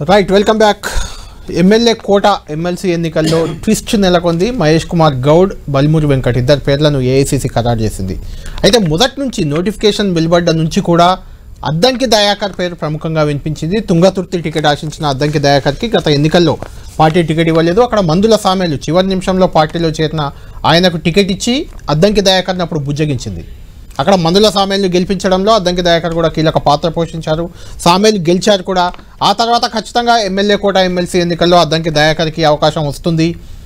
Right welcome back MLA quota MLC ఎన్నికల్లో twist నెలకొంది మహేష్ కుమార్ గౌడ్ బల్మూరి వెంకట్ ఇద్దరు పేర్లను ఏఐసిసి ఖరారు చేసింది అయితే మొదటి నుంచి నోటిఫికేషన్ వెలువడ్డ నుంచి కూడా అద్దంకి దయాకర్ పేరు ప్రముఖంగా వినిపించింది తుంగతుర్తి టికెట్ ఆశించిన అద్దంకి దయాకర్కి గత ఎన్నికల్లో పార్టీ టికెట్ ఇవ్వలేదు అక్కడ మందుల సామెలు చివరి నిమిషంలో పార్టీలో చేరిన ఆయనకు టికెట్ ఇచ్చి అద్దంకి దయాకర్ని అప్పుడు బుజ్జగించింది అక్కడ మందుల సామేలు గెలిపించడంలో అద్దంకి దయాకర్ కూడా కీలక పాత్ర పోషించారు సామేలు గెలిచారు కూడా ఆ తర్వాత ఖచ్చితంగా ఎమ్మెల్యే కోట ఎమ్మెల్సీ ఎన్నికల్లో అద్దంకి దయాకర్కి అవకాశం వస్తుంది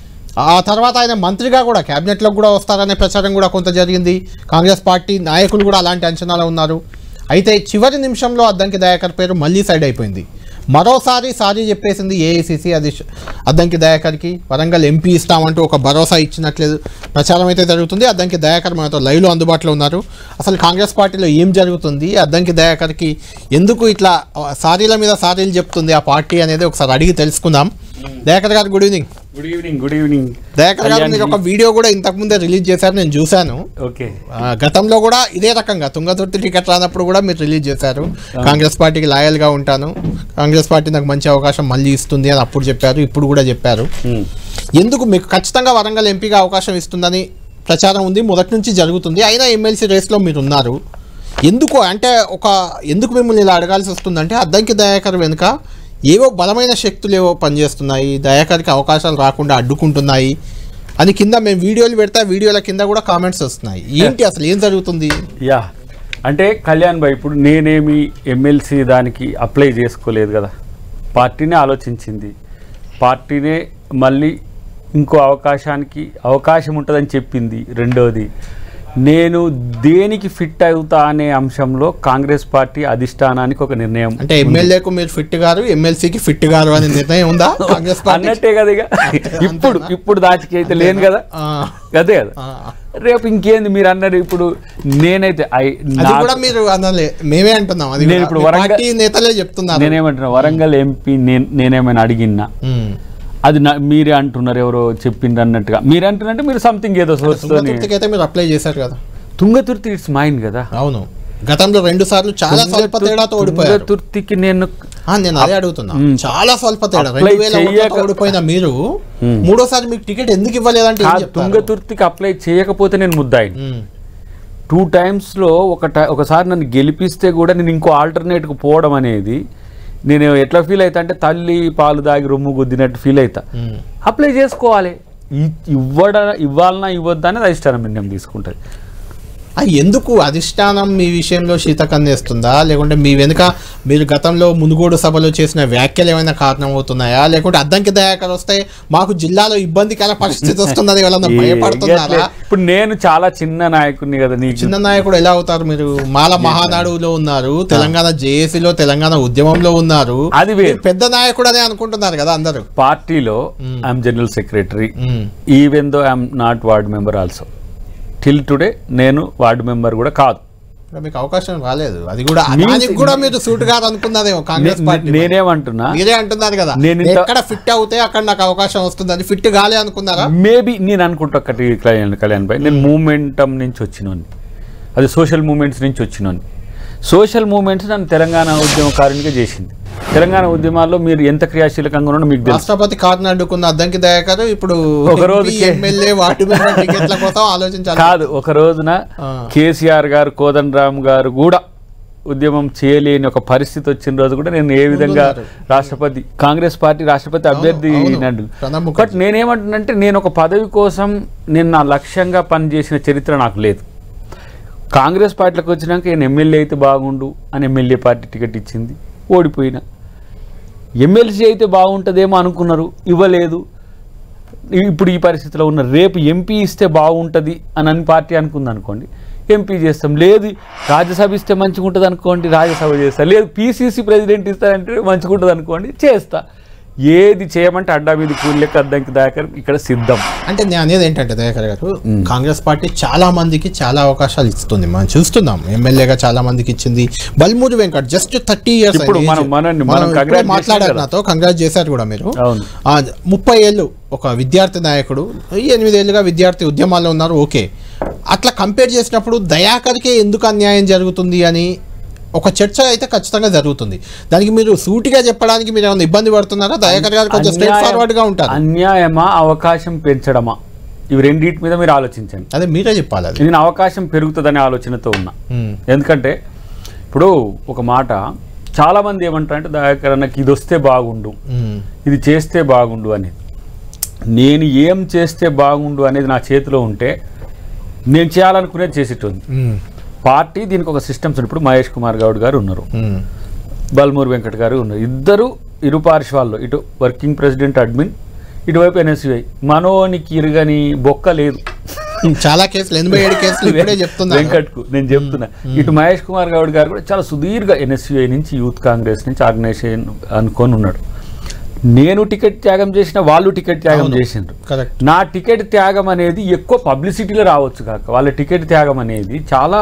ఆ తర్వాత ఆయన మంత్రిగా కూడా క్యాబినెట్లో కూడా వస్తారనే ప్రచారం కూడా కొంత జరిగింది కాంగ్రెస్ పార్టీ నాయకులు కూడా అలాంటి అంచనాలు ఉన్నారు అయితే చివరి నిమిషంలో అద్దంకి దయాకర్ పేరు మళ్ళీ సైడ్ అయిపోయింది మరోసారి సారీ చెప్పేసింది ఏఐసిసి అది ష- అద్దంకి దయాకర్కి వరంగల్ ఎంపీ ఇస్తామంటూ ఒక భరోసా ఇచ్చినట్లేదు ప్రచారం అయితే జరుగుతుంది అద్దంకి దయాకర్ మనతో లైవ్లో అందుబాటులో ఉన్నారు అసలు కాంగ్రెస్ పార్టీలో ఏం జరుగుతుంది అద్దంకి దయాకర్కి ఎందుకు ఇట్లా ఆ, సారీల మీద సారీలు చెప్తుంది ఆ పార్టీ అనేది ఒకసారి అడిగి తెలుసుకుందాం దయాకర్ గారు good evening good evening good evening Dayakar గారు మీరు ఒక వీడియో కూడా ఇంతకుముందే రిలీజ్ చేశారు నేను చూశాను ఓకే ఆ, గతంలో కూడా ఇదే రకంగా తుంగతుర్తి టికెట్ రానప్పుడు కూడా మీరు రిలీజ్ చేశారు కాంగ్రెస్ పార్టీకి లాయల్గా ఉంటాను కాంగ్రెస్ పార్టీ నాకు మంచి అవకాశం మళ్ళీ ఇస్తుంది అని అప్పుడు చెప్పారు ఇప్పుడు కూడా చెప్పారు ఎందుకు మీకు ఖచ్చితంగా వరంగల్ ఎంపీగా అవకాశం ఇస్తుందని ప్రచారం ఉంది మొదటి నుంచి జరుగుతుంది అయినా ఎమ్మెల్సీ రేస్లో మీరు ఉన్నారు ఎందుకు అంటే ఒక ఎందుకు మిమ్మల్ని ఇలా అడగాల్సి వస్తుందంటే అద్దంకి దయాకర్ వెనుక ఏవో బలమైన శక్తులు ఏవో పనిచేస్తున్నాయి దయాకర్కి అవకాశాలు రాకుండా అడ్డుకుంటున్నాయి అని కింద మేము వీడియోలు పెడితే ఆ వీడియోల కింద కూడా కామెంట్స్ వస్తున్నాయి ఏంటి అసలు ఏం జరుగుతుంది యా అంటే కళ్యాణ్ భాయ్ ఇప్పుడు నేనేమి ఎమ్మెల్సీ దానికి అప్లై చేసుకోలేదు కదా పార్టీనే ఆలోచించింది పార్టీనే మళ్ళీ ఇంకో అవకాశానికి అవకాశం ఉంటుందని చెప్పింది రెండోది నేను దేనికి ఫిట్ అవుతా అనే అంశంలో కాంగ్రెస్ పార్టీ అధిష్టానానికి ఒక నిర్ణయం అంటే ఎమ్మెల్యేకు మీరు ఫిట్ గారు ఎమ్మెల్సీకి ఫిట్ గారు అనే నిర్ణయం ఉందా కాంగ్రెస్ పార్టీ అన్నట్టే కదా ఇక ఇప్పుడు ఇప్పుడు దాచికి అయితే లేను కదా ఆ, అదే కదా ఆ. రేపు ఇంకేంది మీరు అన్నారు ఇప్పుడు నేనైతే ఐ- అది నాకు- కూడా మీరు అనలే మేమే అంటున్నాం అది నేను కూడా. ఇప్పుడు మీ వరంగల్- పార్టీ నేతలే చెప్తున్నారు నేనేమంటున్నా వరంగల్ ఎంపీ నేను నేనేమైనా అడిగినా ఉమ్. అది నా మీరే అంటున్నారు ఎవరో చెప్పిండ్రు అన్నట్టుగా మీరు అంటున్నారంటే మీరు సంథింగ్ ఏదో సోర్స్ తుంగతుర్తికి అయితే మీరు అప్లై చేశారు కదా తుంగతుర్తి ఇట్స్ మైండ్ కదా అవును గతంలో రెండు సార్లు చాలా స్వల్ప తేడాతో ఓడిపోయారు తుంగతుర్తికి నేను ఆ, నేను అదే అడుగుతున్నా మ్మ్. చాలా స్వల్ప తేడా అప్లై రెండు వేల ఓట్లతో చెయ్యక- ఓడిపోయిన మీరు మ్మ్. మూడోసారి మీకు టికెట్ ఎందుకు ఇవ్వలేదంటే ఏం కాదు, చెప్తారు? తుంగతుర్తికి అప్లై చేయకపోతే నేను ముద్దాయిని మ్మ్. టూ టైమ్స్లో ఒక టై ఒకసారి నన్ను గెలిపిస్తే కూడా నేను ఇంకో ఆల్టర్నేట్కి పోవడం అనేది నేను ఎట్లా ఫీల్ అవుతా అంటే తల్లి పాలు దాగి రొమ్ము గుద్దినట్టు ఫీల్ అవుతా మ్మ్. అప్లై చేసుకోవాలి ఇ- ఇవ్వడ ఇవ్వాలన్నా ఇవ్వద్దా అనేది అధిష్టానం నిర్ణయం తీసుకుంటుంది ఆ, ఎందుకు అధిష్టానం మీ విషయంలో శీతకన్నేస్తుందా లేకుంటే మీ వెనుక మీరు గతంలో మునుగోడు సభలో చేసిన వ్యాఖ్యలు ఏమైనా కారణం అవుతున్నాయా లేకుంటే అద్దంకి దయాకర్ వస్తే మాకు జిల్లాలో ఇబ్బందికర పరిస్థితి వస్తుందని ఎవరన్నా ఏ- భయపడుతున్నారా ఇప్పుడు నేను చాలా చిన్న నాయకుడిని కదా నీకు చిన్న నాయకుడు ఎలా అవుతారు మీరు మాల మహానాడులో ఉన్నారు తెలంగాణ జేఏసీలో తెలంగాణ ఉద్యమంలో ఉన్నారు అది వేరు. మీరు పెద్ద నాయకుడు అని అనుకుంటున్నారు కదా అందరూ పార్టీలో I'm general secretary hmm. Even though I'm not ward member also till today నేను వార్డు మెంబర్ కూడా కాదు ఇప్పుడు మీకు అవకాశం రాలేదు అది కూడా Means- దానికి కూడా మీరు సూట్ కాదు అనుకున్నదేమో కాంగ్రెస్ నే- పార్టీ నేనేమంటున్నా మీరే అంటున్నారు కదా నేను ఇంత- ఎక్కడ ఫిట్ అవుతే అక్కడ నాకు అవకాశం వస్తుందని ఫిట్ కాలే అనుకున్నారా మేబీ నేను అనుకుంటా ఒకటి కళ్యాణ్ కళ్యాణ్ భాయ్ నేను మూమెంటం నుంచి వచ్చినోని అది సోషల్ మూమెంట్స్ నుంచి వచ్చినోని సోషల్ మూమెంట్స్ నన్ను తెలంగాణ ఉద్యమకారునిగా చేసింది తెలంగాణ ఉద్యమాల్లో మీరు ఎంత క్రియాశీలకంగా ఉన్నారో మీకు తెలుసు రాష్ట్రపతి కార్డును అడ్డుకున్న అద్దంకి దయాకర్ ఇప్పుడు ఒక రోజుకే- ఎమ్మెల్యే వార్డు మెంబర్ టికెట్ల కోసం ఆలోచించాలి కాదు ఒక రోజున ఆ. కేసీఆర్ గారు కోదండరామ్ గారు కూడా ఉద్యమం చేయలేని ఒక పరిస్థితి వచ్చిన రోజు కూడా నేను ఏ విధంగా ముందున్నారు. రాష్ట్రపతి కాంగ్రెస్ పార్టీ రాష్ట్రపతి అభ్యర్థి అవును. నన్ను ప్రణబ్ ముఖర్జీ. బట్ నేనేమంటున్నంటే నేను ఒక పదవి కోసం నేను నా లక్ష్యంగా పనిచేసిన చరిత్ర నాకు లేదు కాంగ్రెస్ పార్టీలోకి వచ్చినాక నేను ఎమ్మెల్యే అయితే బాగుండు అని ఎమ్మెల్యే పార్టీ టికెట్ ఇచ్చింది ఓడిపోయినా ఎమ్మెల్సీ అయితే బాగుంటుందేమో అనుకున్నారు ఇవ్వలేదు ఇప్పుడు ఈ పరిస్థితిలో ఉన్న రేపు ఎంపీ ఇస్తే బాగుంటుంది అని అని పార్టీ అనుకుంది అనుకోండి ఎంపీ చేస్తాం లేదు రాజ్యసభ ఇస్తే మంచిగా ఉంటుంది అనుకోండి రాజ్యసభ చేస్తా లేదు పీసీసీ ప్రెసిడెంట్ ఇస్తారంటే మంచిగా ఉంటుంది అనుకోండి చేస్తా ఏది చేయమంటే అడ్డా మీద కూలికి అద్దంకి దాకా ఇక్కడ సిద్ధం అంటే నేను అనేది ఏంటంటే దయాకర్ గారు కాంగ్రెస్ పార్టీ చాలా మందికి చాలా అవకాశాలు ఇస్తుంది మనం చూస్తున్నాం ఎమ్మెల్యేగా చాలా మందికి ఇచ్చింది Balmuri Venkat just thirty years ఇప్పుడు మనం- మనల్ని- మనం congrats చేసాం మాట్లాడారు కదా. నాతో కంగ్రాట్ చేశారు కూడా మీరు అవును. ఆ, ముప్పై ఏళ్ళు ఒక విద్యార్థి నాయకుడు ఎనిమిదేళ్ళుగా విద్యార్థి ఉద్యమాల్లో ఉన్నారు ఓకే అట్లా కంపేర్ చేసినప్పుడు దయాకర్కే ఎందుకు అన్యాయం జరుగుతుంది అని ఒక చర్చ అయితే ఖచ్చితంగా జరుగుతుంది దానికి మీరు సూటిగా చెప్పడానికి మీరు ఏమైనా ఇబ్బంది పడుతున్నారా దయాకర్ గారు కొంచెం స్ట్రైట్ అన్యాయం- ఫార్వర్డ్ గా ఉంటారు అన్యాయమా అవకాశం పెంచడమా ఇవి రెండింటి మీద మీరు ఆలోచించండి అదే మీరే చెప్పాలి అది నేను అవకాశం పెరుగుతుందనే ఆలోచనతో ఉన్నా ఉమ్, ఎందుకంటే ఇప్పుడు ఒక మాట చాలామంది ఏమంటారంటే దయాకర్ అన్నకి ఇది వస్తే బాగుండు ఉమ్, ఇది చేస్తే బాగుండు అనేది నేను ఏం చేస్తే బాగుండు అనేది నా చేతిలో ఉంటే నేను చేయాలనుకునేది చేసేటోంది ఉమ్, పార్టీ దీనికి ఒక సిస్టమ్స్ ఇప్పుడు మహేష్ కుమార్ గౌడ్ గారు ఉన్నారు ఉమ్, బల్మూర్ వెంకట్ గారు ఉన్నారు ఇద్దరు ఇరు పార్శ్వాల్లో ఇటు వర్కింగ్ ప్రెసిడెంట్ అడ్మిన్ ఇటువైపు ఎన్ఎస్యుఐ మనోనికి ఇరుగని బొక్క లేదు చాలా కేసులు ఎనభై ఏడు కేసులు ఇప్పుడే చెప్తున్నారు వెంకట్కు నేను చెప్తున్నా ఇటు మహేష్ కుమార్ గౌడ్ గారు కూడా చాలా సుదీర్ఘ ఎన్ఎస్యుఐ నుంచి యూత్ కాంగ్రెస్ నుంచి ఆర్గనైజేషన్ అనుకొని ఉన్నాడు నేను టికెట్ త్యాగం చేసిన వాళ్ళు టికెట్ త్యాగం అవును. చేసిండ్రు కరెక్ట్ నా టికెట్ త్యాగం అనేది ఎక్కువ పబ్లిసిటీలో రావచ్చు కాక వాళ్ళ టికెట్ త్యాగం అనేది చాలా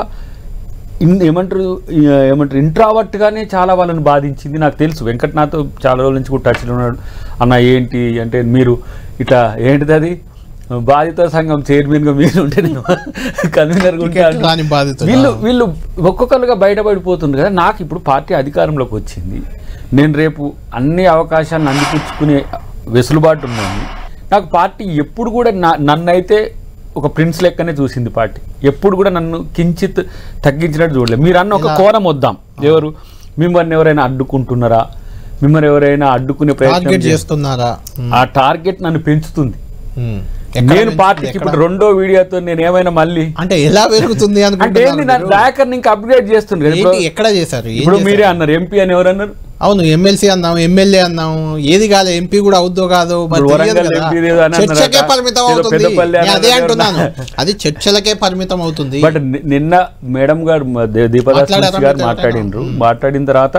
ఇన్ ఏమంటారు ఈ- ఏమంటారు ఇంట్రావర్ట్ గానే చాలా వాళ్ళని బాధించింది నాకు తెలుసు వెంకట్ నాతో చాలా రోజుల నుంచి కూడా టచ్లో ఉన్నాడు అన్న ఏంటి అంటే మీరు ఇట్లా ఏంటిది అది బాధిత సంఘం చైర్మన్ గా మీరు ఉంటే నేను కన్వీనర్ టికెట్ రాని బాధితులు. వీళ్ళు వీళ్ళు ఒక్కొక్కరుగా బయటపడిపోతుంది కదా నాకు ఇప్పుడు పార్టీ అధికారంలోకి వచ్చింది నేను రేపు అన్ని అవకాశాలను అందిపుచ్చుకునే వెసులుబాటు ఉన్నాను నాకు పార్టీ ఎప్పుడు కూడా నా నన్నైతే ఒక ప్రిన్స్ లెక్కనే చూసింది పార్టీ ఎప్పుడు కూడా నన్ను కించిత్ తగ్గించినట్టు చూడలేదు మీరు అన్న ఒక ఇలా- కోణం వద్దాం ఎవరు మిమ్మల్ని ఎవరైనా అడ్డుకుంటున్నారా మిమ్మల్ని ఎవరైనా అడ్డుకునే ప్రయత్నం టార్గెట్ చేస్తున్నారా? చేస్తున్నారా ఉమ్, ఆ టార్గెట్ నన్ను పెంచుతుంది ఉమ్. ఎక్కడ నేను నుంచి- పార్టీకి ఎక్కడ- ఇప్పుడు రెండో వీడియోతో నేను ఏమైనా మళ్ళీ అంటే ఎలా పెరుగుతుంది అంటే ఏంది అనుకుంటున్నారు నా మీరు? దాకర్ ఇంకా అప్గ్రేడ్ చేస్తుంది కదా. ఏంటి ఇప్పుడు- ఎక్కడ చేశారు ఏం ఇప్పుడు మీరే చేశారు? అన్నారు ఎంపీ అని ఎవరు అన్నారు అవును ఎమ్మెల్సీ అన్నాం ఎమ్మెల్యే అన్నాం ఏది కాదు ఎంపీ కూడా అవుద్దో కాదు మరి ఇప్పుడు తెలియదు వరంగల్ కదా. ఎంపీ ఏదో అని అన్నారట. చర్చకే పరిమితం ఏదో అవుతుంది పెద్దపల్లి నేను అదే అన్నారు అంటున్నాను ఎవరన్నా. అది చర్చలకే పరిమితం అవుతుంది బట్ ని- నిన్న మేడం గారు మ- దే- దీపదాస్ మాట్లాడారా మున్షి గారు మీతో మాట్లాడిండ్రు ఎవరైనా? మాట్లాడిన తర్వాత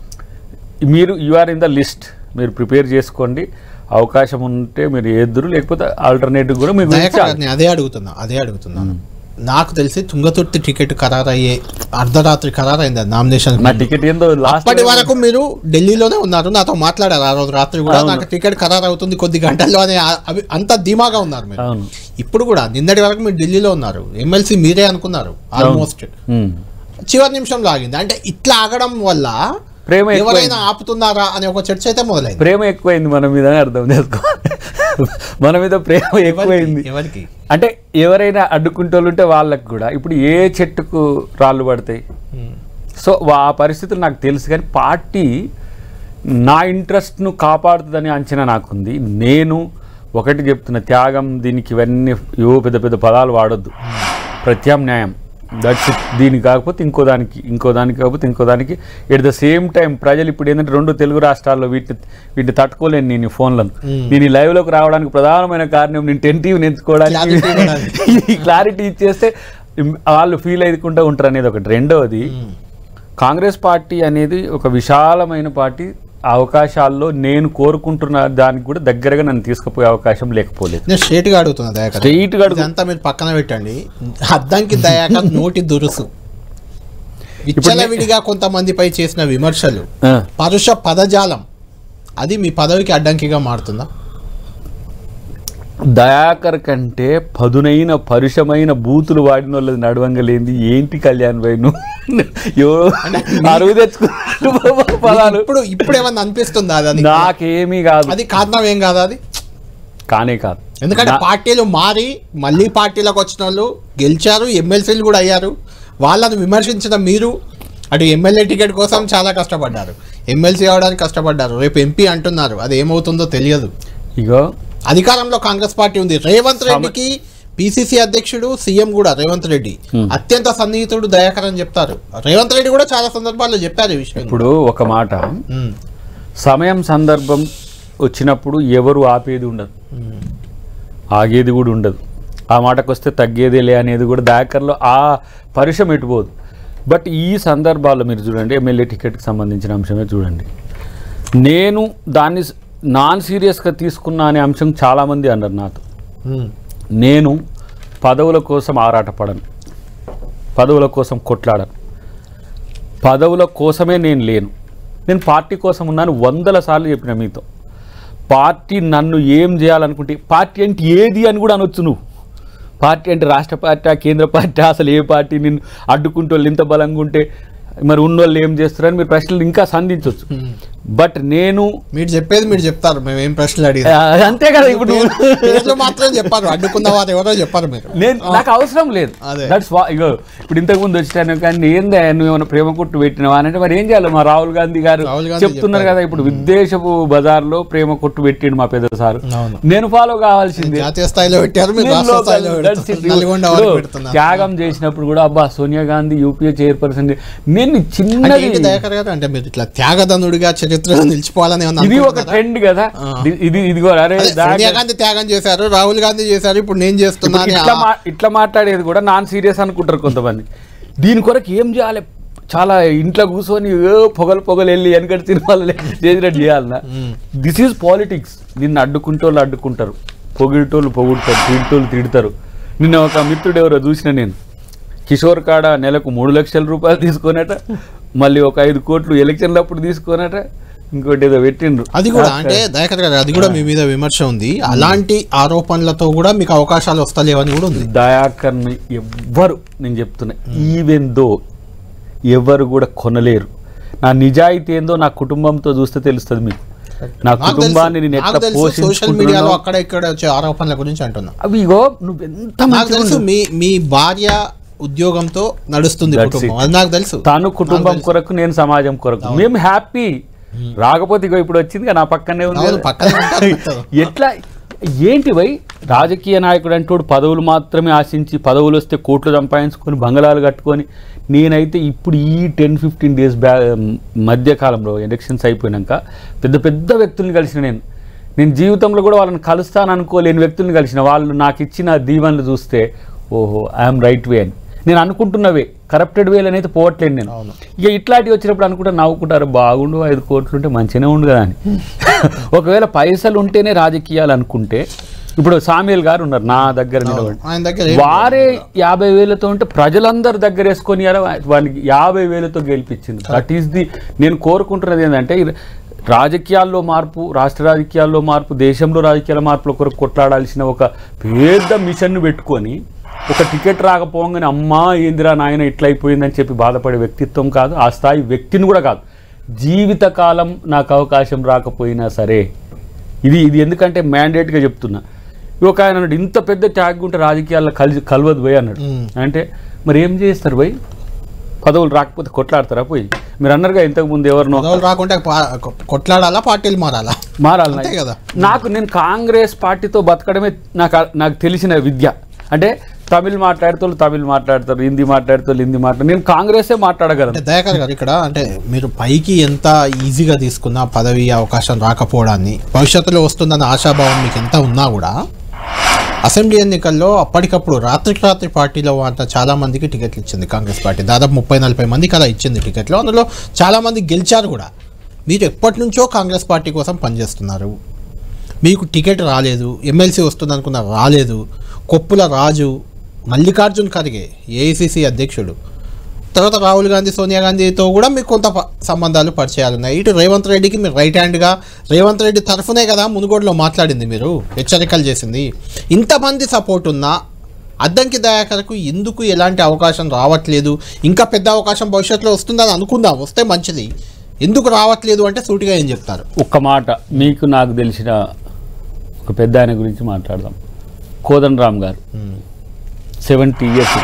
మీరు you are in the list మీరు ప్రిపేర్ చేసుకోండి అవకాశం ఉంటే మీరు ఎదురు లేకపోతే ఆల్టర్నేటివ్ కూడా మీకు దయాకర్ ఇచ్చాలి. గారిని అదే అడుగుతున్నా అదే అడుగుతున్నాను నాకు తెలిసి తుంగతుర్తి టికెట్ ఖరారయ్యే అర్ధరాత్రి ఖరారైంది నామినేషన్ నా టికెట్ ఏందో లాస్ట్ అప్పటి వరకు మీరు ఢిల్లీలోనే ఉన్నారు నాతో మాట్లాడారు ఆ రోజు రాత్రి కూడా అవును. నాకు టికెట్ ఖరారు అవుతుంది కొద్ది గంటల్లో అని ఆ- అవి అంత ధీమాగా ఉన్నారు మీరు అవును ఇప్పుడు కూడా నిన్నటి వరకు మీరు ఢిల్లీలో ఉన్నారు ఎమ్మెల్సీ మీరే అనుకున్నారు ఆల్మోస్ట్ ఉమ్. చివరి నిమిషంలో ఆగింది అంటే ఇట్లా ఆగడం వల్ల ప్రేమ ఎక్కువైంది. ఎవరైనా ఆపుతున్నారా అనే ఒక చర్చ అయితే మొదలైంది ప్రేమ ఎక్కువైంది మన మీద అని అర్థం చేసుకో మన మీద ప్రేమ ఎక్కువైంది ఎవరికి? ఎవరికి అంటే ఎవరైనా అడ్డుకుంటోళ్ళు ఉంటే వాళ్ళకి కూడా ఇప్పుడు ఏ చెట్టుకు రాళ్ళు పడతాయి ఉమ్. సో వా- ఆ పరిస్థితులు నాకు తెలుసు కానీ పార్టీ నా ఇంట్రెస్ట్ను కాపాడుతుందని అంచనా నాకుంది నేను ఒకటి చెప్తున్న త్యాగం దీనికి ఇవన్నీ ఏవో పెద్ద పెద్ద పదాలు వాడొద్దు ప్రత్యామ్నాయం దట్స్ ఇట్ దీనికి కాకపోతే ఇంకో దానికి ఇంకో దానికి కాకపోతే ఇంకో దానికి ఎట్ ద సేమ్ టైం ప్రజలు ఇప్పుడు ఏంటంటే రెండు తెలుగు రాష్ట్రాల్లో వీటిని వీటిని తట్టుకోలేను నేను ఈ ఫోన్లను Hmm. నేను ఈ లైవ్లోకి రావడానికి ప్రధానమైన కారణం నేను టెన్ టీవీని ఎంచుకోవడానికి Clarity ఇవ్వడానికి. ఈ క్లారిటీ ఇచ్చేస్తే వాళ్ళు ఫీల్ అయ్యకుండా ఉంటారు అనేది ఒకటి రెండవది ఉమ్. కాంగ్రెస్ పార్టీ అనేది ఒక విశాలమైన పార్టీ ఆ అవకాశాల్లో నేను కోరుకుంటున్న దానికి కూడా దగ్గరగా నన్ను తీసుకుపోయే అవకాశం లేకపోలేదు నేను స్ట్రేట్ గా అడుగుతున్నా దయాకర్ Straight గా అడుగు. ఇదంతా మీరు పక్కన పెట్టండి అద్దంకి దయాకర్ నోటి దురుసు విచ్చలవిడిగా కొంతమందిపై చేసిన విమర్శలు ఆ, పరుష పదజాలం అది మీ పదవికి అడ్డంకిగా మారుతుందా దయాకర్ కంటే పదునైన పరుషమైన బూతులు వాడిన వాళ్ళది నడవంగలేంది ఏంటి కళ్యాణ్ భాయ్ నువ్వు ఎవరో అరువు తెచ్చుకున్న పదాలు ఇప్పుడు ఇప్పుడు ఏమన్నా అనిపిస్తుందా అది అది నాకేమీ కాదు అది కారణం ఏం కాదా అది కానే కాదు ఎందుకంటే నా- పార్టీలు మారి మళ్ళీ పార్టీలోకి వచ్చిన వాళ్ళు గెలిచారు ఎమ్మెల్సీలు కూడా అయ్యారు వాళ్ళను విమర్శించిన మీరు అటు ఎమ్మెల్యే టికెట్ కోసం చాలా కష్టపడ్డారు ఎమ్మెల్సీ అవడానికి కష్టపడ్డారు రేపు ఎంపీ అంటున్నారు అది ఏమవుతుందో తెలియదు ఇగో అధికారంలో కాంగ్రెస్ పార్టీ ఉంది రేవంత్ రెడ్డికి పిసిసి అధ్యక్షుడు సీఎం కూడా రేవంత్ రెడ్డి Hmm. అత్యంత సన్నిహితుడు దయాకర్ అని చెప్తారు రేవంత్ రెడ్డి కూడా చాలా సందర్భాల్లో చెప్పారు ఈ విషయం ఇప్పుడు ఒక మాట ఉమ్, సమయం సందర్భం వచ్చినప్పుడు ఎవరు ఆపేది ఉండదు ఉమ్, ఆగేది కూడా ఉండదు ఆ మాటకు వస్తే తగ్గేదేలే అనేది కూడా దాకర్లో ఆ పరుషం ఎటుపోదు బట్ ఈ సందర్భాల్లో మీరు చూడండి ఎమ్మెల్యే టికెట్కి సంబంధించిన అంశమే చూడండి నేను దాన్ని స్- నాన్ సీరియస్గా తీసుకున్నా అనే అంశం చాలామంది అన్నారు నాతో ఉమ్, నేను పదవుల కోసం ఆరాటపడను పదవుల కోసం కొట్లాడను పదవుల కోసమే నేను లేను నేను పార్టీ కోసం ఉన్నాను వందల సార్లు చెప్పిన మీతో పార్టీ నన్ను ఏం చేయాలనుకుంటే పార్టీ అంటే ఏది అని కూడా అనొచ్చు నువ్వు పార్టీ అంటే రాష్ట్ర పార్టీ కేంద్ర పార్టీ అసలు ఏ పార్టీ నిన్ను అడ్డుకుంటూ ఇంత బలంగా ఉంటే మరి ఉన్నోళ్ళు ఏం చేస్తారని మీరు ప్రశ్నలు ఇంకా సంధించవచ్చు బట్ నేను మీరు చెప్పేది మీరు చెప్తారు మేము ఏం ప్రశ్నలు ఆ, అడిగారు అంతే కదా ఇప్పుడు పేర్లు మాత్రం చెప్పారు అడ్డుకున్న వారు ఎవరో చెప్పారు మీరు నేను నాకు అవసరం లేదు అదే. దట్స్ ఇగో ఇప్పుడు ఇంతకు ముందు వచ్చాను కానీ ఏందా నువ్వు ఏమైనా ప్రేమ కుట్టు పెట్టినావా అని అంటే మరి ఏం చేయాలి మా రాహుల్ గాంధీ గారు రాహుల్ గాంధీ చెప్తున్నారు కదా ఇప్పుడు విద్దేశపు బజార్లో ప్రేమ కొట్టు పెట్టిండు మా పెద్ద సారు అవును. నేను ఫాలో కావాల్సిందే జాతీయ స్థాయిలో పెట్టారు మీరు నేను రాష్ట్ర లోకల్. స్థాయిలో That's it. పెడుతున్నారు నల్గొండ వరకు ఇప్పుడు పెడుతున్నారు త్యాగం చేసినప్పుడు కూడా అబ్బా సోనియా గాంధీ యూపీఏ చైర్పర్సన్ నేను అంటే చిన్నది ఏంటి దయాకర్ గారు అంటే మీరు ఇట్లా త్యాగధనుడిగా చరిత్రలో నిలిచిపోవాలని ఏమన్నా ఇది ఒక అనుకుంటున్నారా? ట్రెండ్ కదా ఇది- ఇది ఇదిగో అరే అదే, దాకా- సోనియా గాంధీ త్యాగం చేశారు రాహుల్ గాంధీ చేశారు ఇప్పుడు నేను చేస్తున్నా ఇప్పుడు అని ఇట్లా ఆ- మా ఇట్లా మాట్లాడేది కూడా నాన్ సీరియస్ అనుకుంటారు కొంతమంది దీని కొరకు ఏం చేయాలి చాలా ఇంట్లో కూర్చొని ఏ పొగలు పొగలు వెళ్ళి వెనకటి సినిమాలు చేసినట్టు చేయాలన్నా దిస్ ఈజ్ పాలిటిక్స్ నిన్ను అడ్డుకుంటోళ్ళు అడ్డుకుంటారు పొగిడేటోళ్ళు పొగుడతారు తిడటోళ్ళు తిడతారు నిన్న ఒక మిత్రుడు ఎవరో చూసిన నేను కిషోర్ కాడ నెలకు మూడు లక్షల రూపాయలు తీసుకొనట మళ్ళీ ఒక ఐదు కోట్లు ఎలక్షన్లప్పుడు తీసుకొనట ఇంకోటి ఏదో పెట్టిండ్రు అది కూడా అంటే దయాకర్ గారు అది కూడా మీ మీద విమర్శ ఉంది అలాంటి ఆరోపణలతో కూడా మీకు అవకాశాలు వస్తలేవని కూడా ఉంది దయాకర్ని ఎవ్వరు నేను చెప్తున్నా ఈవెన్ దో ఎవరు కూడా కొనలేరు నా నిజాయితీ ఏందో నా కుటుంబంతో చూస్తే తెలుస్తుంది మీకు నా నాకు తెలుసు. కుటుంబాన్ని నేను నాకు ఎట్లా తెలుసు సోషల్ మీడియాలో పోషించుకుంటున్నానో అక్కడ ఇక్కడ వచ్చే ఆరోపణల గురించి అంటున్నా అవి ఇగో నువ్వు ఎంత నాకు మంచిగా తెలుసు ఉండు. మీ మీ భార్య ఉద్యోగంతో నడుస్తుంది That's కుటుంబం it. అది నాకు తెలుసు తను కుటుంబం కొరకు నేను సమాజం కొరకు మేము హ్యాపీ రాకపోతే ఇగో ఇప్పుడు వచ్చింది కదా, నా పక్కనే ఉంది అవును, కదా. పక్కనే ఉంటారు. ఎట్లా ఏంటి వై రాజకీయ నాయకుడు అంటోడు పదవులు మాత్రమే ఆశించి పదవులు వస్తే కోట్లు సంపాదించుకొని బంగళాలు కట్టుకొని నేనైతే ఇప్పుడు ఈ టెన్ ఫిఫ్టీన్ డేస్ బ్యా మధ్య కాలంలో ఎలక్షన్స్ అయిపోయినాక పెద్ద పెద్ద వ్యక్తుల్ని కలిసిన నేను నేను జీవితంలో కూడా వాళ్ళని కలుస్తాను అనుకోలేని వ్యక్తుల్ని కలిసిన వాళ్ళు నాకు ఇచ్చిన దీవెనలు చూస్తే ఓహో ఐఎమ్ రైట్ వే అని నేను అనుకుంటున్నవే కరప్టెడ్ వేలు అనేది పోవట్లేదు నేను అవును. ఇక ఇట్లాంటివి వచ్చినప్పుడు అనుకుంటా నవ్వుకుంటారు బాగుండు ఐదు కోట్లు ఉంటే మంచిగానే ఉండు కదా అని ఒకవేళ పైసలు ఉంటేనే రాజకీయాలు అనుకుంటే ఇప్పుడు సామ్యుల్ గారు ఉన్నారు నా దగ్గర నిలబడి ఆయన దగ్గర ఏం వారే యాభై వేలతో ఉంటే ప్రజలందరి దగ్గర వేసుకొని అలా వానికి యాభై వేలతో గెలిపించింది దట్ ఈస్ ది నేను కోరుకుంటున్నది ఏంటంటే ఈ రాజకీయాల్లో మార్పు రాష్ట్ర రాజకీయాల్లో మార్పు దేశంలో రాజకీయాల మార్పుల కొరకు కొట్లాడాల్సిన ఒక పెద్ద మిషన్ను పెట్టుకొని ఒక టికెట్ రాకపోగానే అమ్మా ఏందిరా నాయన ఇట్లా అయిపోయిందని చెప్పి బాధపడే వ్యక్తిత్వం కాదు ఆ స్థాయి వ్యక్తిని కూడా కాదు జీవితకాలం నాకు అవకాశం రాకపోయినా సరే ఇది ఇది ఎందుకంటే మ్యాండేట్గా చెప్తున్నా ఒక ఆయన అన్నాడు ఇంత పెద్ద ట్యాగ్ ఉంటే రాజకీయాల్లో కలిసి కలవదు పోయి అన్నాడు మ్మ్. అంటే మరి ఏం చేస్తారు పోయి పదవులు రాకపోతే కొట్లాడతారా పోయి మీరు అన్నారుగా ఇంతకు ముందు ఎవరినో పదవులు రాకుంటే పా- కొట్లాడాలా పార్టీలు మారాలా మారాలి అంతే కదా. నాకు నేను కాంగ్రెస్ పార్టీతో బతకడమే నాకు నాకు తెలిసిన విద్య అంటే తమిళ్ మాట్లాడుతారు తమిళ్ మాట్లాడతారు హిందీ మాట్లాడతారు హిందీ మాట్లాడతారు నేను కాంగ్రెసే మాట్లాడగలను అంటే దయాకర్ గారు ఇక్కడ అంటే మీరు పైకి ఎంత ఈజీగా తీసుకున్న పదవి అవకాశం రాకపోవడాన్ని భవిష్యత్తులో వస్తుందన్న ఆశాభావం మీకు ఎంత ఉన్నా కూడా అసెంబ్లీ ఎన్నికల్లో అప్పటికప్పుడు రాత్రికి రాత్రి పార్టీలో అంత చాలా మందికి టికెట్లు ఇచ్చింది కాంగ్రెస్ పార్టీ దాదాపు ముప్పై నలభై మందికి అలా ఇచ్చింది టికెట్లు అందులో చాలా మంది గెలిచారు కూడా మీరు ఎప్పటి నుంచో కాంగ్రెస్ పార్టీ కోసం పనిచేస్తున్నారు మీకు టికెట్ రాలేదు ఎమ్మెల్సీ వస్తుంది అనుకున్న రాలేదు కొప్పుల రాజు మల్లికార్జున్ ఖర్గే ఏఐసిసి అధ్యక్షుడు తర్వాత రాహుల్ గాంధీ సోనియా గాంధీతో కూడా మీకు కొంత ప- సంబంధాలు పరిచయాలు ఉన్నాయి ఇటు రేవంత్ రెడ్డికి మీరు రైట్ హ్యాండ్గా రేవంత్ రెడ్డి తరఫునే కదా మునుగోడులో మాట్లాడింది మీరు హెచ్చరికలు చేసింది ఇంతమంది సపోర్ట్ ఉన్నా అద్దంకి దయాకర్కు ఎందుకు ఎలాంటి అవకాశం రావట్లేదు ఇంకా పెద్ద అవకాశం భవిష్యత్తులో వస్తుందని అనుకుందాం వస్తే మంచిది ఎందుకు రావట్లేదు అంటే సూటిగా ఏం చెప్తారు ఒక్క మాట మీకు నాకు తెలిసిన ఒక పెద్ద ఆయన గురించి మాట్లాడదాం కోదండరామ్ గారు సెవెంటీ ఇయర్స్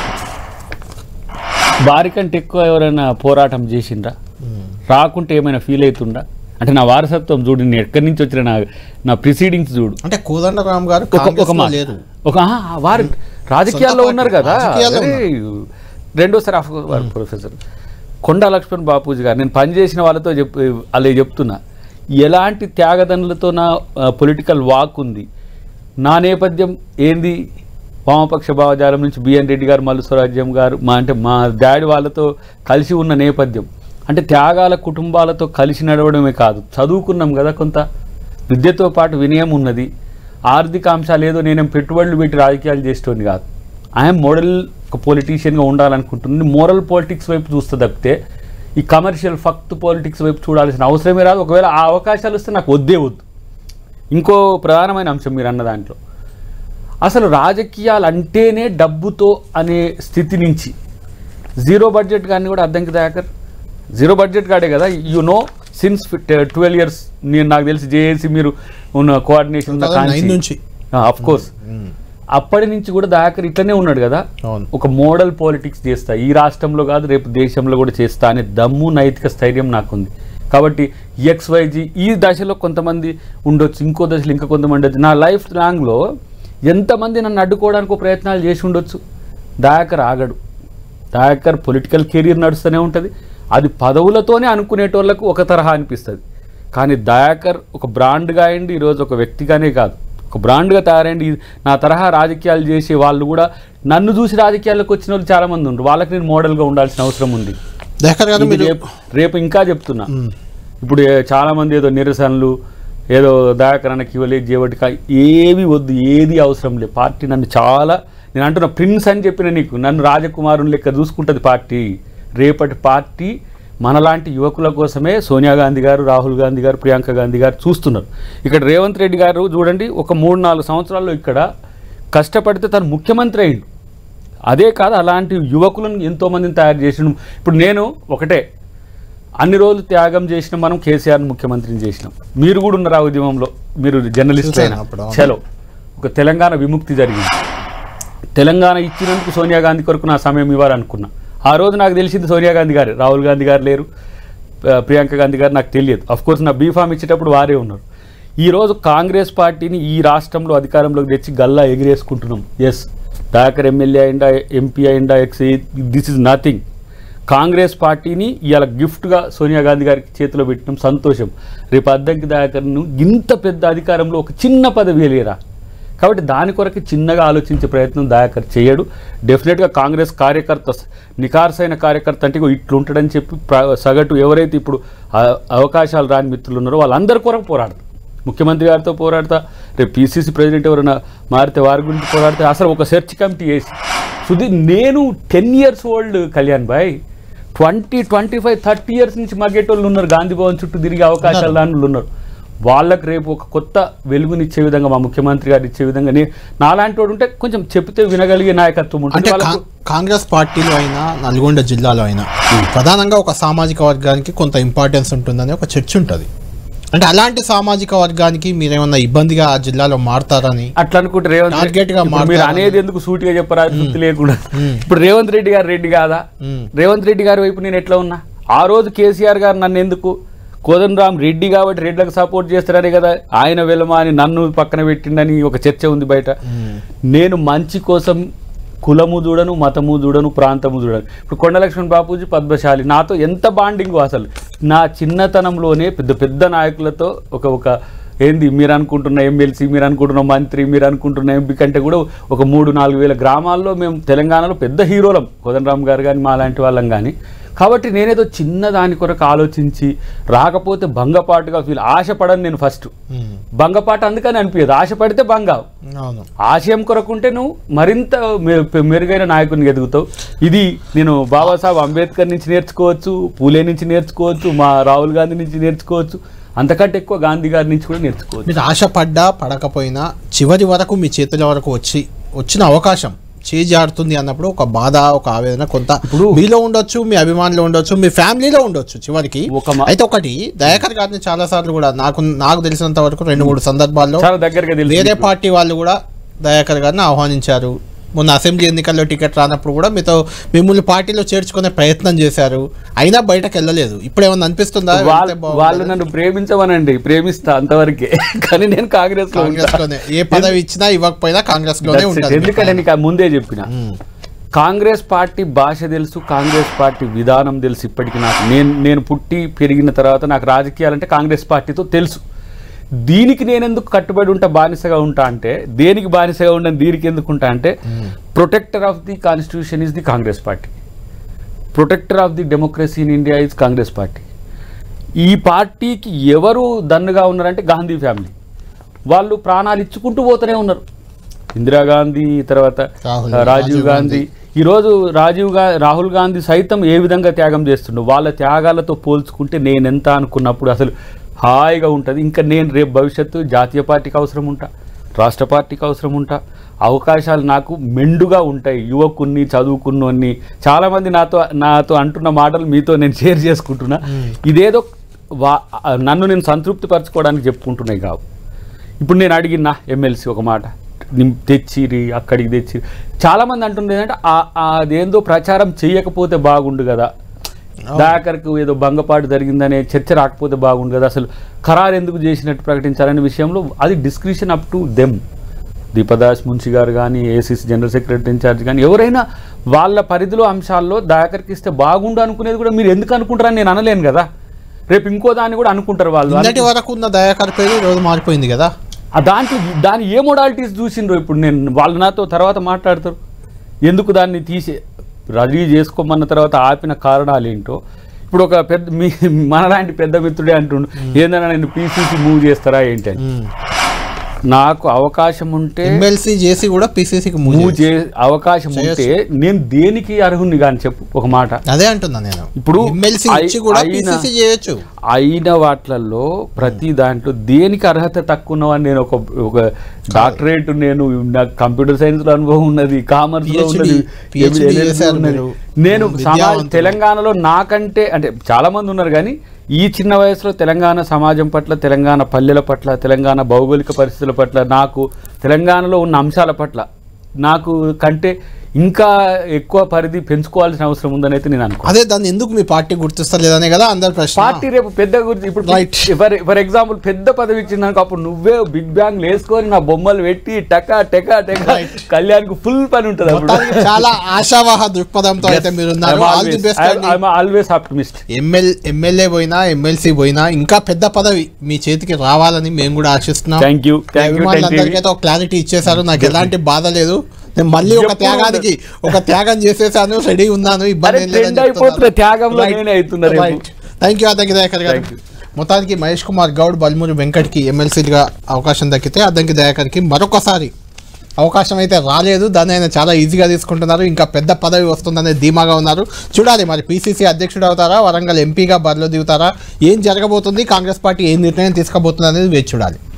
వారి కంటే ఎక్కువ ఎవరైనా పోరాటం చేసిండ్రా రాకుంటే ఏమైనా ఫీల్ అవుతుండా అంటే నా వారసత్వం చూడు నేను ఎక్కడి నుంచి వచ్చిన నా నా ప్రిసీడింగ్స్ చూడు అంటే కోదండరామ్ గారు ఒక ఒక కాంగ్రెస్లో మాట లేరు ఒక ఆ, వారు రాజకీయాల్లో పార్టీ, ఉన్నారు కదా రాజకీయాల్లో అరే, రెండోసారి ఆఫ్ వారు ప్రొఫెసర్ కొండా లక్ష్మణ్ బాపూజీ గారు నేను పనిచేసిన వాళ్ళతో చెప్ అలా చెప్తున్నా ఎలాంటి త్యాగదనులతో నా పొలిటికల్ వాక్ ఉంది నా నేపథ్యం ఏంది వామపక్ష భావజాలం నుంచి బిఎన్ రెడ్డి గారు మల్లు స్వరాజ్యం గారు మా అంటే మా డాడీ వాళ్ళతో కలిసి ఉన్న నేపథ్యం అంటే త్యాగాల కుటుంబాలతో కలిసి నడవడమే కాదు చదువుకున్నాం కదా కొంత విద్యతో పాటు వినయం ఉన్నది ఆర్థిక అంశాలు ఏదో నేనేం పెట్టుబడులు పెట్టి రాజకీయాలు చేసేటోని కాదు ఐఎమ్ మోడల్ ఒక పొలిటీషియన్గా ఉండాలనుకుంటుంది మోరల్ పాలిటిక్స్ వైపు చూస్తే తప్పితే ఈ కమర్షియల్ ఫక్త్ పాలిటిక్స్ వైపు చూడాల్సిన అవసరమే రాదు ఒకవేళ ఆ అవకాశాలు వస్తే నాకు వద్దే వద్దు ఇంకో ప్రధానమైన అంశం మీరు అన్న దాంట్లో అసలు రాజకీయాలు అంటేనే డబ్బుతో అనే స్థితి నుంచి జీరో బడ్జెట్ కానీ కూడా అద్దంకి దయాకర్ జీరో బడ్జెట్ కాడే కదా you know since twelve years నేను నాకు తెలిసి జేఏసీ మీరు ఉన్న కోఆర్డినేషన్ ఉన్న 2009 కాంచి నుంచి. అఫ్ కోర్స్ అప్పటి నుంచి కూడా దయాకర్ ఇట్లనే ఉన్నాడు కదా అవును. ఒక మోడల్ పాలిటిక్స్ చేస్తా ఈ రాష్ట్రంలో కాదు రేపు దేశంలో కూడా చేస్తా అనే దమ్ము నైతిక స్థైర్యం నాకుంది కాబట్టి ఎక్స్వైజీ ఈ దశలో కొంతమంది ఉండొచ్చు ఇంకో దశలో ఇంకా కొంతమంది ఉండొచ్చు నా లైఫ్ లాంగ్లో ఎంతమంది నన్ను అడ్డుకోవడానికి ప్రయత్నాలు చేసి ఉండొచ్చు దయాకర్ ఆగడు దయాకర్ పొలిటికల్ కెరీర్ నడుస్తూనే ఉంటుంది అది పదవులతోనే అనుకునేటోళ్ళకు ఒక తరహా అనిపిస్తుంది కానీ దయాకర్ ఒక బ్రాండ్గా అయింది ఈరోజు ఒక వ్యక్తిగానే కాదు ఒక బ్రాండ్గా తయారైంది ఈ- నా తరహా రాజకీయాలు చేసే వాళ్ళు కూడా నన్ను చూసి రాజకీయాల్లోకి వచ్చిన వాళ్ళు చాలామంది ఉండరు వాళ్ళకి నేను మోడల్గా ఉండాల్సిన అవసరం ఉంది దయాకర్ గారు ఇది మీరు రేపు రేపు ఇంకా చెప్తున్నా ఇప్పుడు ఏ- చాలా మంది ఏదో నిరసనలు ఏదో దయాకరణకి ఇవ్వలేదు జీవటిక ఏవి వద్దు ఏది అవసరం లేదు పార్టీ నన్ను చాలా నేను అంటున్న ప్రిన్స్ అని చెప్పిన నీకు నన్ను రాజకుమారుని లెక్క చూసుకుంటుంది పార్టీ రేపటి పార్టీ మనలాంటి యువకుల కోసమే సోనియా గాంధీ గారు రాహుల్ గాంధీ గారు ప్రియాంక గాంధీ గారు చూస్తున్నారు ఇక్కడ రేవంత్ రెడ్డి గారు చూడండి ఒక మూడు నాలుగు సంవత్సరాల్లో ఇక్కడ కష్టపడితే తను ముఖ్యమంత్రి అయిండు అదే కాదు అలాంటి యువకులను ఎంతోమందిని తయారు చేసిన ఇప్పుడు నేను ఒకటే అన్ని రోజులు త్యాగం చేసిన మనం కేసీఆర్ని ముఖ్యమంత్రిని చేసినాం మీరు కూడా ఉన్నారు ఆ ఉద్యమంలో మీరు జర్నలిస్ట్ చూశాను అయినా అప్పుడు, అవును. చలో ఒక తెలంగాణ విముక్తి జరిగింది తెలంగాణ ఇచ్చినందుకు సోనియా గాంధీ కొరకు నా సమయం ఇవ్వాలనుకున్నా ఆ రోజు నాకు తెలిసింది సోనియా గాంధీ గారు రాహుల్ గాంధీ గారు లేరు ఆ, ప్రియాంక గాంధీ గారు నాకు తెలియదు అఫ్ కోర్స్ నా బీఫామ్ ఇచ్చేటప్పుడు వారే ఉన్నారు ఈ రోజు కాంగ్రెస్ పార్టీని ఈ రాష్ట్రంలో అధికారంలోకి తెచ్చి గల్లా ఎగిరేసుకుంటున్నాం ఎస్ దాకర్ ఎమ్మెల్యే అయిందా ఎంపీ అయిందా ఎక్స్ దిస్ ఇస్ నథింగ్ కాంగ్రెస్ పార్టీని ఇవాళ గిఫ్ట్గా సోనియా గాంధీ గారికి చేతిలో పెట్టినాం సంతోషం రేపు అద్దంకి దాకర్ను ఇంత పెద్ద అధికారంలో ఒక చిన్న పదవి లేరా కాబట్టి దాని కొరకు చిన్నగా ఆలోచించే ప్రయత్నం దయాకర్ చేయడు డెఫినెట్గా కాంగ్రెస్ కార్యకర్త నికార్సైన కార్యకర్త అంటే ఇగో ఇట్లుంటాడని చెప్పి ప్ర- సగటు ఎవరైతే ఇప్పుడు ఆ- అవకాశాలు రాని మిత్రులు ఉన్నారో వాళ్ళందరి కొరకు పోరాడతారు ముఖ్యమంత్రి గారితో పోరాడతా రేపు పీసీసీ ప్రెసిడెంట్ ఎవరైనా మారితే వారి గురించి పోరాడితే అసలు ఒక సెర్చ్ కమిటీ వేసి సుధీ నేను ten years old Kalyan boy twenty twenty five thirty years నుంచి మగ్గేటోళ్ళు ఉన్నారు గాంధీ భవన్ చుట్టూ తిరిగే అవకాశాలు దాంట్లో ఉన్నారు వాళ్ళకి రేపు ఒక కొత్త వెలుగునిచ్చే విధంగా మా ముఖ్యమంత్రి గారు ఇచ్చే విధంగా నే- నాలాంటి వాడు ఉంటే కొంచెం చెప్తే వినగలిగే నాయకత్వం ఉంటుంది అంటే వాళ్ళకు కా- కాంగ్రెస్ పార్టీలో అయినా నల్గొండ జిల్లాలో అయినా ప్రధానంగా ఒక సామాజిక వర్గానికి కొంత ఇంపార్టెన్స్ ఉంటుందని ఒక చర్చ ఉంటుంది అంటే అలాంటి సామాజిక వర్గానికి మీరేమన్నా ఇబ్బందిగా ఆ జిల్లాలో మారతారని అట్లా అనుకుంటే రేవంత్ రెడ్డి- Target గా ఇప్పుడు మీరు మాట్లాడాలి. అనేది ఎందుకు సూటిగా చెప్పరా తృప్తి లేకుండా ఇప్పుడు రేవంత్ రెడ్డి గారు రెడ్డి కాదా మ్మ్. రేవంత్ రెడ్డి గారి వైపు నేను ఎట్లా ఉన్నా ఆ రోజు కేసీఆర్ గారు నన్ను ఎందుకు కోదండరామ్ రెడ్డి కాబట్టి రెడ్లకు సపోర్ట్ చేస్తారని కదా ఆయన వెళ్ళమా అని నన్ను పక్కన పెట్టిండని ఒక చర్చ ఉంది బయట నేను మంచి కోసం కులము చూడను మతము చూడను ప్రాంతము చూడను ఇప్పుడు కొండలక్ష్మణ్ బాపూజీ పద్మశాలి నాతో ఎంత బాండింగ్ అసలు నా చిన్నతనంలోనే పెద్ద పెద్ద నాయకులతో ఒక ఒక ఏంది మీరు అనుకుంటున్న ఎమ్మెల్సీ మీరు అనుకుంటున్న మంత్రి మీరు అనుకుంటున్న ఎంపీ కంటే కూడా ఒక మూడు నాలుగు వేల గ్రామాల్లో మేము తెలంగాణలో పెద్ద హీరోలం కోదండరామ్ గారు కానీ మా లాంటి వాళ్ళం కానీ కాబట్టి నేనేదో చిన్న దాని కొరకు ఆలోచించి రాకపోతే భంగపాటుగా ఫీల్ ఆశపడను నేను ఫస్ట్ మ్మ్. భంగపాటు అందుకని అనిపించదు ఆశపడితే భంగ అవును ఆశయం కొరకు ఉంటే నువ్వు మరింత మె- మెరుగైన నాయకుని ఎదుగుతావు ఇది నేను బాబాసాహెబ్ అంబేద్కర్ నుంచి నేర్చుకోవచ్చు పూలే నుంచి నేర్చుకోవచ్చు మా రాహుల్ గాంధీ నుంచి నేర్చుకోవచ్చు అంతకంటే ఎక్కువ గాంధీ గారి నుంచి కూడా నేర్చుకోవచ్చు మీరు ఆశపడ్డా పడకపోయినా చివరి వరకు మీ చేతుల వరకు వచ్చి వచ్చిన అవకాశం చేజారుతుంది అన్నప్పుడు ఒక బాధ ఒక ఆవేదన కొంత ఇప్పుడు- మీలో ఉండొచ్చు మీ అభిమానులు ఉండొచ్చు మీ ఫ్యామిలీలో ఉండొచ్చు చివరికి ఒక మా- అయితే ఒకటి దయాకర్ గారిని చాలా సార్లు కూడా నాకు నాకు తెలిసినంత వరకు రెండు మూడు సందర్భాల్లో చాలా దగ్గరగా తెలుసు వేరే మీకు. పార్టీ వాళ్ళు కూడా దయాకర్ గారిని ఆహ్వానించారు మొన్న అసెంబ్లీ ఎన్నికల్లో టికెట్ రానప్పుడు కూడా మీతో మిమ్మల్ని పార్టీలో చేర్చుకునే ప్రయత్నం చేశారు అయినా బయటకు వెళ్ళలేదు ఇప్పుడు ఏమన్నా అనిపిస్తుందా వాళ్ళ- వెళ్తే బాగుండేది? వాళ్ళు నన్ను ప్రేమించమనండి ప్రేమిస్తా అంతవరకే కానీ నేను కాంగ్రెస్ లో కాంగ్రెస్ ఉంటా. లోనే ఏ పదవి ఇచ్చినా ఇవ్వకపోయినా కాంగ్రెస్ లోనే That's it. ఉంటుంది ఎందుకంటే నీకు ఆ ముందే చెప్పిన కాంగ్రెస్ పార్టీ భాష తెలుసు కాంగ్రెస్ పార్టీ విధానం తెలుసు ఇప్పటికి నాకు నేను నేను పుట్టి పెరిగిన తర్వాత నాకు రాజకీయాలంటే కాంగ్రెస్ పార్టీతో తెలుసు దీనికి నేను ఎందుకు కట్టుబడి ఉంటా బానిసగా ఉంటా అంటే దేనికి బానిసగా ఉండని దీనికి ఎందుకు ఉంటా అంటే protector of the constitution is the Congress party protector of the democracy in India is Congress party ఈ పార్టీకి ఎవరు దన్నుగా ఉన్నారంటే గాంధీ ఫ్యామిలీ వాళ్ళు ప్రాణాలు ఇచ్చుకుంటూ పోతూనే ఉన్నారు ఇందిరాగాంధీ తర్వాత రాహుల్- రాజీవ్ రాజీవ్ గాంధీ ఈరోజు రాజీవ్ గా రాహుల్ గాంధీ సైతం ఏ విధంగా త్యాగం చేస్తుండో వాళ్ళ త్యాగాలతో పోల్చుకుంటే నేను ఎంత అనుకున్నప్పుడు అసలు హాయిగా ఉంటుంది ఇంకా నేను రేపు భవిష్యత్తు జాతీయ పార్టీకి అవసరం ఉంటా రాష్ట్ర పార్టీకి అవసరం ఉంటా అవకాశాలు నాకు మెండుగా ఉంటాయి యువకున్ని చదువుకున్నోన్ని చాలామంది నాతో నాతో అంటున్న మాటలు మీతో నేను షేర్ చేసుకుంటున్నా ఇదేదో వా నన్ను నేను సంతృప్తి పరచుకోవడానికి చెప్పుకుంటున్నాయి కావు ఇప్పుడు నేను అడిగిన ఎమ్మెల్సీ ఒక మాట నిం- తెచ్చిరి అక్కడికి తెచ్చి చాలామంది అంటుంది ఏంటంటే ఆ- ఆ అదేందో ప్రచారం చేయకపోతే బాగుండు కదా దాకరకు ఏదో భంగపాటు జరిగిందనే చర్చ రాకపోతే బాగుండు కదా అసలు ఖరారు ఎందుకు చేసినట్టు ప్రకటించాలనే విషయంలో అది description up to them Deepa Das Munshi గారు కానీ ఏసీసీ జనరల్ సెక్రటరీ ఇన్ఛార్జ్ కానీ ఎవరైనా వాళ్ళ పరిధిలో అంశాల్లో దాకరికి ఇస్తే బాగుండు అనుకునేది కూడా మీరు ఎందుకు అనుకుంటారని నేను అనలేను కదా రేపు ఇంకో దాన్ని కూడా అనుకుంటారు వాళ్ళు నిన్నటి వరకు ఉన్న దయాకర్ పేరు ఈ రోజు మారిపోయింది కదా ఆ దాంట్లో దాని ఏ మోడాలిటీస్ చూసిండ్రు ఇప్పుడు నేను వాళ్ళు నాతో తర్వాత మాట్లాడతారు ఎందుకు దాన్ని తీసే రెడీ చేసుకోమన్న తర్వాత ఆపిన కారణాలు ఏంటో ఇప్పుడు ఒక పెద్ద మీ మనలాంటి పెద్ద మిత్రుడే అంటుండు ఏందన్నా నేను పీసీసీ మూవ్ చేస్తారా ఏంటి అని ఉమ్. నాకు అవకాశం ఉంటే ఎమ్మెల్సీ చేసి కూడా పిసిసికి మూవ్ మూవ్ చే అవకాశం ఉంటే నేను దేనికి అర్హుని కానీ చెప్పు ఒక మాట అదే అంటున్నా నేను ఇప్పుడు ఎమ్మెల్సీ అయి- ఇచ్చి కూడా అయిన- పిసిసి చేయొచ్చు అయిన వాటిలలో ప్రతి దాంట్లో దేనికి అర్హత తక్కువ ఉన్నవని నేను ఒక ఒక డాక్టరేట్ నేను నాకు కంప్యూటర్ సైన్స్ లో అనుభవం ఉన్నది కామర్స్ లో PhD ఉన్నది PhD LLB చేశారు ఉన్నది. మీరు. నేను సమాజ విద్యావంతులు. తెలంగాణలో నాకంటే అంటే చాలా మంది ఉన్నారు కానీ ఈ చిన్న వయసులో తెలంగాణ సమాజం పట్ల తెలంగాణ పల్లెల పట్ల తెలంగాణ భౌగోళిక పరిస్థితుల పట్ల నాకు తెలంగాణలో ఉన్న అంశాల పట్ల నాకు కంటే ఇంకా ఎక్కువ పరిధి పెంచుకోవాల్సిన అవసరం ఉందని అయితే నేను అనుకో అదే దాన్ని ఎందుకు మీ పార్టీ గుర్తిస్తలేదనే కదా అందరి ప్రశ్న పార్టీ రేపు పెద్ద గురించి ఇప్పుడు Right. ఫర్ ఫర్ ఎగ్జాంపుల్ పెద్ద పదవి ఇచ్చిందనుకో అప్పుడు నువ్వే బిగ్ బ్యాంగ్ వేసుకొని నా బొమ్మలు పెట్టి టకా టెకా టెకా కళ్యాణ్కి ఫుల్ పని ఉంటుంది అప్పుడు మొత్తానికి చాలా ఆశావాహ దృక్పథంతో అయితే మీరు ఉన్నారు ఆల్ ది బెస్ట్ అండి ఆల్వేస్ ఆప్టిమిస్ట్ ఎమ్మెల్ ఎమ్మెల్యే పోయినా ఎమ్మెల్సీ పోయినా ఇంకా పెద్ద పదవి మీ చేతికి రావాలని మేము కూడా ఆశిస్తున్నాం థ్యాంక్ యూ థ్యాంక్ యూ అభిమానులందరికీ ఒక క్లారిటీ ఇచ్చేశారు నాకు ఎలాంటి బాధ లేదు నేను మళ్ళీ ఒక ఎప్పుడు త్యాగానికి ఒక త్యాగం చేసేసాను రెడీ ఉన్నాను ఇబ్బంది అరే, ఏం లేదని trend అయిపోతున్న త్యాగంలో Right. నేనే అవుతున్నా రేపు. Right. Thank you Addanki Dayakar గారు Thank you. మొత్తానికి మహేష్ కుమార్ గౌడ్ బల్మూరి వెంకట్కి ఎమ్మెల్సీగా అవకాశం దక్కితే అద్దంకి దయాకర్కి మరొకసారి అవకాశం అయితే రాలేదు దాన్ని ఆయన చాలా ఈజీగా తీసుకుంటున్నారు ఇంకా పెద్ద పదవి వస్తుందనే ధీమాగా ఉన్నారు చూడాలి మరి పీసీసీ అధ్యక్షుడు అవుతారా వరంగల్ ఎంపీగా బరిలో దిగుతారా ఏం జరగబోతుంది కాంగ్రెస్ పార్టీ ఏం నిర్ణయం తీసుకోబోతుంది అనేది వేచి చూడాలి